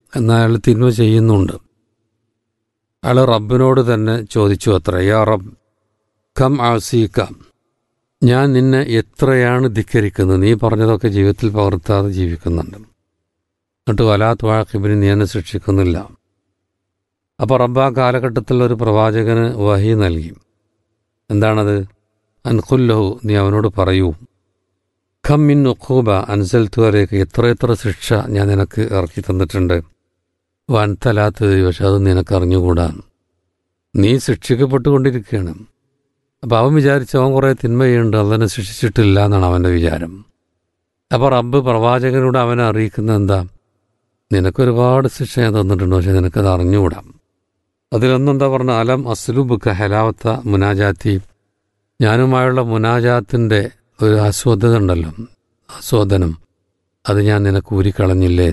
എന്നാൽ അയാൾ തിന്മ ചെയ്യുന്നുണ്ട് അയാൾ റബ്ബിനോട് തന്നെ ചോദിച്ചു അത്ര യാ റബ്ബ് കം ആസീക്ക ഞാൻ നിന്നെ എത്രയാണ് ധിക്കരിക്കുന്നത് നീ പറഞ്ഞതൊക്കെ ജീവിതത്തിൽ പകർത്താതെ ജീവിക്കുന്നുണ്ട് എന്നിട്ട് വലാത്ത് വാക്കിബിന് നീ എന്നെ ശിക്ഷിക്കുന്നില്ല അപ്പോൾ റബ്ബ് ആ കാലഘട്ടത്തിൽ ഒരു പ്രവാചകന് വഹി നൽകി എന്താണത് അൻഖുല്ലഹു നീ അവനോട് പറയൂ ഖം മിൻ ഉഖൂബ അൻസൽ തുവരേക്ക് എത്ര എത്ര ശിക്ഷ ഞാൻ നിനക്ക് ഇറക്കി തന്നിട്ടുണ്ട് വൻതലാത്തത് പക്ഷെ അത് നിനക്ക് അറിഞ്ഞുകൂടാ നീ ശിക്ഷിക്കപ്പെട്ടുകൊണ്ടിരിക്കുകയാണ് അപ്പോൾ അവൻ വിചാരിച്ച അവൻ കുറേ തിന്മ ചെയ്യുന്നുണ്ട് അതിനെ ശിക്ഷിച്ചിട്ടില്ല എന്നാണ് അവൻ്റെ വിചാരം അപ്പോൾ റബ്ബ് പ്രവാചകനോട് അവനെ അറിയിക്കുന്നത് എന്താ നിനക്കൊരുപാട് ശിക്ഷ ഞാൻ തന്നിട്ടുണ്ട് പക്ഷെ നിനക്കത് അറിഞ്ഞുകൂടാ അതിലൊന്നെന്താ പറഞ്ഞ അലം അസ്ലുബുക്ക് ഹലാവത്ത മുനാജാത്തി ഞാനുമായുള്ള മുനാജാത്തിൻ്റെ ഒരു ആസ്വാദത ഉണ്ടല്ലോ ആസ്വാദനം അത് ഞാൻ നിനക്ക് ഊരിക്കളഞ്ഞില്ലേ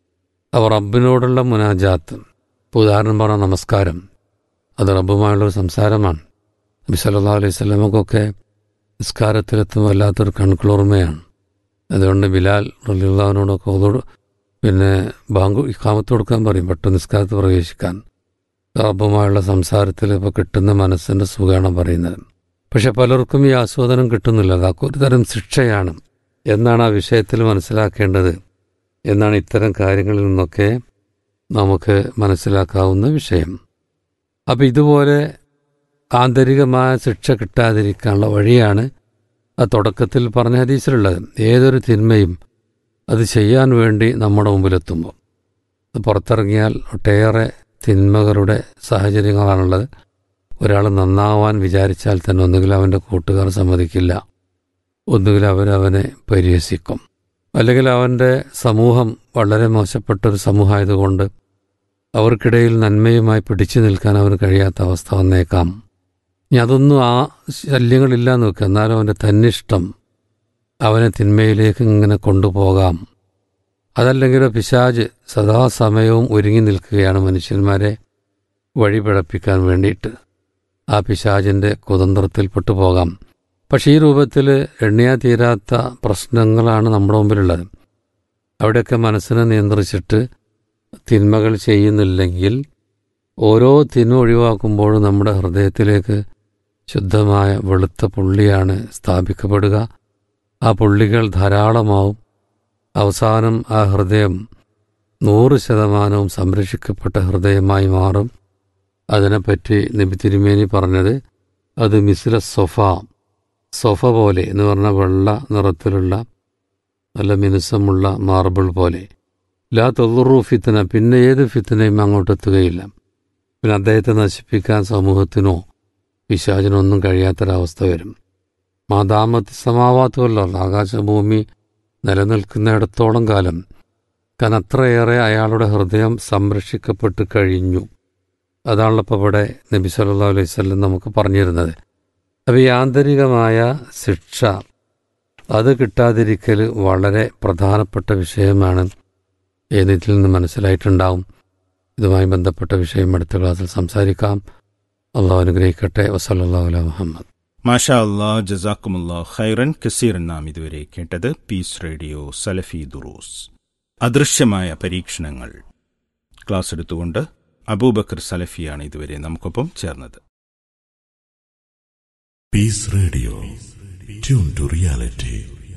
അവർ റബ്ബിനോടുള്ള മുനാജാത്ത് ഇപ്പോൾ ഉദാഹരണം പറഞ്ഞ നമസ്കാരം അത് റബ്ബുമായുള്ളൊരു സംസാരമാണ് നബി സല്ലാ അലൈഹി സ്വലമക്കൊക്കെ നിസ്കാരത്തിലെത്തുമ്പോൾ വല്ലാത്തൊരു കൺകുളിർമയാണ് അതുകൊണ്ട് ബിലാൽ റലിള്ളാവിനോടൊക്കെ അതോട് പിന്നെ ബാങ്കു ഇക്കാമത്ത് കൊടുക്കാൻ പറയും പെട്ടെന്ന് നിസ്കാരത്ത് പ്രവേശിക്കാൻ റബ്ബുമായുള്ള സംസാരത്തിൽ ഇപ്പോൾ കിട്ടുന്ന മനസ്സിൻ്റെ സുഖമാണ് പറയുന്നത് പക്ഷെ പലർക്കും ഈ ആസ്വാദനം കിട്ടുന്നില്ല അതൊക്കെ ഒരു തരം ശിക്ഷയാണ് എന്നാണ് ആ വിഷയത്തിൽ മനസ്സിലാക്കേണ്ടത് എന്നാണ് ഇത്തരം കാര്യങ്ങളിൽ നിന്നൊക്കെ നമുക്ക് മനസ്സിലാക്കാവുന്ന വിഷയം അപ്പം ഇതുപോലെ ആന്തരികമായ ശിക്ഷ കിട്ടാതിരിക്കാനുള്ള വഴിയാണ് ആ തുടക്കത്തിൽ പറഞ്ഞ ഹദീസിലുള്ളത് ഏതൊരു തിന്മയും അത് ചെയ്യാൻ വേണ്ടി നമ്മുടെ മുമ്പിലെത്തുമ്പോൾ അത് പുറത്തിറങ്ങിയാൽ ഒട്ടേറെ തിന്മകളുടെ സാഹചര്യങ്ങളാണുള്ളത് ഒരാൾ നന്നാവാൻ വിചാരിച്ചാൽ തന്നെ ഒന്നുകിൽ അവൻ്റെ കൂട്ടുകാർ സമ്മതിക്കില്ല ഒന്നുകിൽ അവരവനെ പരിഹസിക്കും അല്ലെങ്കിൽ അവൻ്റെ സമൂഹം വളരെ മോശപ്പെട്ടൊരു സമൂഹമായതുകൊണ്ട് അവർക്കിടയിൽ നന്മയുമായി പിടിച്ചു നിൽക്കാൻ അവന് കഴിയാത്ത അവസ്ഥ വന്നേക്കാം ഇനി അതൊന്നും ആ ശല്യങ്ങളില്ല നോക്കുക എന്നാലും അവൻ്റെ തന്നിഷ്ടം അവനെ തിന്മയിലേക്ക് ഇങ്ങനെ കൊണ്ടുപോകാം അതല്ലെങ്കിൽ പിശാജ് സദാസമയവും ഒരുങ്ങി നിൽക്കുകയാണ് മനുഷ്യന്മാരെ വഴിപിഴപ്പിക്കാൻ വേണ്ടിയിട്ട് ആ പിശാജിൻ്റെ കുതന്ത്രത്തിൽപ്പെട്ടു പോകാം പക്ഷേ ഈ രൂപത്തിൽ എണ്ണിയാ തീരാത്ത പ്രശ്നങ്ങളാണ് നമ്മുടെ മുമ്പിലുള്ളത് അവിടെയൊക്കെ മനസ്സിനെ നിയന്ത്രിച്ചിട്ട് തിന്മകൾ ചെയ്യുന്നില്ലെങ്കിൽ ഓരോ തിന്മ ഒഴിവാക്കുമ്പോഴും നമ്മുടെ ഹൃദയത്തിലേക്ക് ശുദ്ധമായ വെളുത്ത പുള്ളിയാണ് സ്ഥാപിക്കപ്പെടുക ആ പുള്ളികൾ ധാരാളമാവും അവസാനം ആ ഹൃദയം നൂറ് ശതമാനവും സംരക്ഷിക്കപ്പെട്ട ഹൃദയമായി മാറും അതിനെപ്പറ്റി നബി തിരുമേനി പറഞ്ഞത് അത് മിസില സൊഫ സൊഫ പോലെ എന്ന് പറഞ്ഞ വെള്ള നിറത്തിലുള്ള നല്ല മിനുസമുള്ള മാർബിൾ പോലെ ലാ തൊള്ളറു ഫിത്തന പിന്നെ ഏത് ഫിത്തനയും അങ്ങോട്ടെത്തുകയില്ല പിന്നെ അദ്ദേഹത്തെ നശിപ്പിക്കാൻ സമൂഹത്തിനോ പിശാചിനോ ഒന്നും കഴിയാത്തൊരവസ്ഥ വരും മാതാമത്തി സമാവാത്തുമല്ലോ ആകാശഭൂമി നിലനിൽക്കുന്നിടത്തോളം കാലം കാരണം അത്രയേറെ അയാളുടെ ഹൃദയം സംരക്ഷിക്കപ്പെട്ട് കഴിഞ്ഞു അതാണല്ലോ ഇപ്പോൾ ഇവിടെ നബി സല്ലാ അലൈഹി സ്വല്ലം നമുക്ക് പറഞ്ഞിരുന്നത് അപ്പോൾ ഈ ആന്തരികമായ ശിക്ഷ അത് കിട്ടാതിരിക്കൽ വളരെ പ്രധാനപ്പെട്ട വിഷയമാണ് എന്നതിൽ നിന്ന് മനസ്സിലായിട്ടുണ്ടാവും ഇതുമായി ബന്ധപ്പെട്ട വിഷയം അടുത്ത ക്ലാസ്സിൽ സംസാരിക്കാം അള്ളാഹു അനുഗ്രഹിക്കട്ടെ വസല്ലാ അല മുഹമ്മദ് മാഷാ അല്ലാ ജസാക്കുമുല്ലാ ഖൈറൻ കസീറൻ നാം ഇതുവരെ കേട്ടത് പീസ് റേഡിയോ സലഫി ദുറൂസ് അദൃശ്യമായ പരീക്ഷണങ്ങൾ ക്ലാസ് എടുത്തുകൊണ്ട് അബൂബക്കർ സലഫിയാണ് ഇതുവരെ നമുക്കൊപ്പം ചേർന്നത് peace radio tune to reality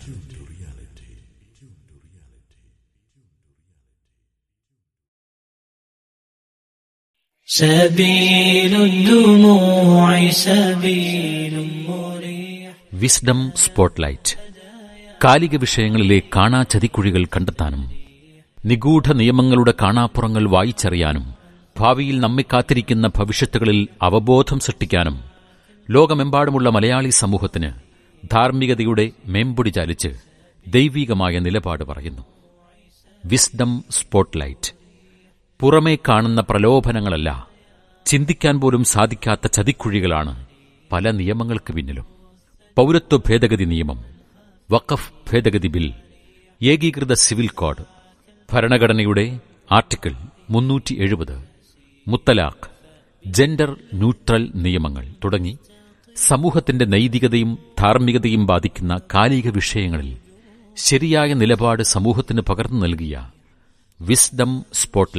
سبيل الدموع سبيل مريح wisdom spotlight കാലിക വിഷയങ്ങളിലെ കാണാ ചതിക്കുഴികൾ കണ്ടെത്താനും നിഗൂഢ നിയമങ്ങളുടെ കാണാപ്പുറങ്ങൾ വായിച്ചറിയാനും ഭാവിയിൽ നമ്മെ കാത്തിരിക്കുന്ന ഭവിഷ്യത്തുകളിൽ അവബോധം സൃഷ്ടിക്കാനും ലോകമെമ്പാടുമുള്ള മലയാളി സമൂഹത്തിന് ധാർമ്മികതയുടെ മേമ്പൊടി ചാലിച്ച് ദൈവീകമായ നിലപാട് പറയുന്നു വിസ്ഡം സ്പോട്ട്ലൈറ്റ് പുറമേ കാണുന്ന പ്രലോഭനങ്ങളല്ല ചിന്തിക്കാൻ പോലും സാധിക്കാത്ത ചതിക്കുഴികളാണ് പല നിയമങ്ങൾക്ക് പിന്നിലും പൗരത്വ ഭേദഗതി നിയമം വഖഫ് ഭേദഗതി ബിൽ ഏകീകൃത സിവിൽ കോഡ് ഭരണഘടനയുടെ ആർട്ടിക്കിൾ മുന്നൂറ്റി എഴുപത് മുത്തലാഖ് ജെൻഡർ ന്യൂട്രൽ നിയമങ്ങൾ തുടങ്ങി സമൂഹത്തിന്റെ നൈതികതയും ധാർമ്മികതയും ബാധിക്കുന്ന കാലിക വിഷയങ്ങളിൽ ശരിയായ നിലപാട് സമൂഹത്തിന് പകർന്നു നൽകിയ വിസ്ഡം സ്പോട്ട്ലൈറ്റ്